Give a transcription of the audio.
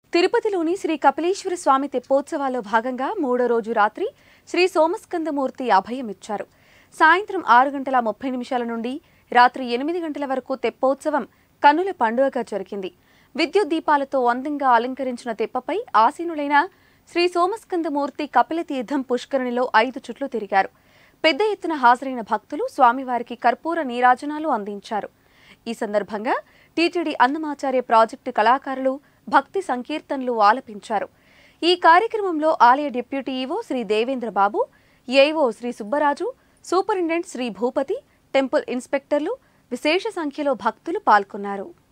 తిరుపతిలోని శ్రీ కపిలేశ్వర స్వామి తెప్పోత్సవాల్లో భాగంగా మూడో రోజు రాత్రి శ్రీ సోమస్కందమూర్తి అభయమిచ్చారు సాయంత్రం ఆరు గంటల ముప్పై నిమిషాల నుండి రాత్రి ఎనిమిది గంటల వరకు తెప్పోత్సవం కన్నుల పండుగగా జరిగింది విద్యుత్ దీపాలతో అందంగా అలంకరించిన తెప్పపై ఆసీనులైన శ్రీ సోమస్కందమూర్తి కపిల తీర్థం పుష్కరిణిలో ఐదు చుట్లు తిరిగారు పెద్ద ఎత్తున హాజరైన భక్తులు స్వామివారికి కర్పూర నీరాజనాలు అందించారు ఈ సందర్భంగా టీటీడీ అన్నమాచార్య ప్రాజెక్టు కళాకారులు భక్తి సంకీర్తనలు ఆలపించారు ఈ కార్యక్రమంలో ఆలయ deputy EO Shri Devendra Babu AEO Shri Subbaraju superintendent Shri Bhupathi temple ఇన్స్పెక్టర్లు విశేష సంఖ్యలో భక్తులు పాల్గొన్నారు